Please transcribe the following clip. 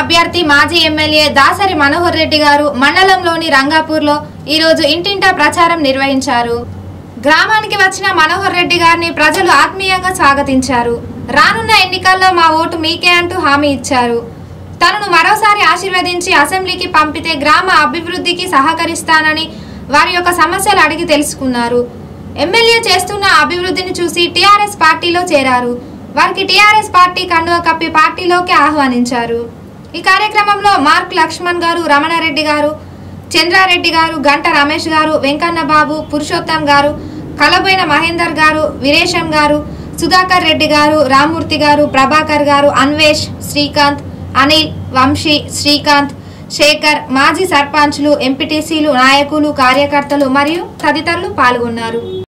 అభ్యర్థి మాజీ ఎమ్మెల్యే దాసరి మనోహర్ రెడ్డి గారు మండలంలోని రంగాపూర్లో ఈరోజు ఇంటింటా ప్రచారం నిర్వహించారు గ్రామానికి వచ్చిన మనోహర్ రెడ్డి గారిని ప్రజలు ఆత్మీయంగా స్వాగతించారు రానున్న ఎన్నికల్లో మా ఓటు మీకే అంటూ హామీ ఇచ్చారు తనను మరోసారి ఆశీర్వదించి అసెంబ్లీకి పంపితే గ్రామ అభివృద్ధికి సహకరిస్తానని వారి యొక్క సమస్యలు అడిగి తెలుసుకున్నారు ఎమ్మెల్యే చేస్తున్న అభివృద్ధిని చూసి టీఆర్ఎస్ పార్టీలో చేరారు వారికి టీఆర్ఎస్ పార్టీ కండువ కప్పి పార్టీలోకి ఆహ్వానించారు ఈ కార్యక్రమంలో మార్క్ లక్ష్మణ్ గారు రమణారెడ్డి గారు చంద్రారెడ్డి గారు గంట రమేష్ గారు వెంకన్న బాబు పురుషోత్తం గారు కలబోయిన మహేందర్ గారు వీరేశం గారు సుధాకర్ రెడ్డి గారు రామూర్తి గారు ప్రభాకర్ గారు అన్వేష్ శ్రీకాంత్ అనిల్ వంశీ శ్రీకాంత్ శేఖర్ మాజీ సర్పంచ్లు ఎంపీటీసీలు నాయకులు కార్యకర్తలు మరియు తదితరులు పాల్గొన్నారు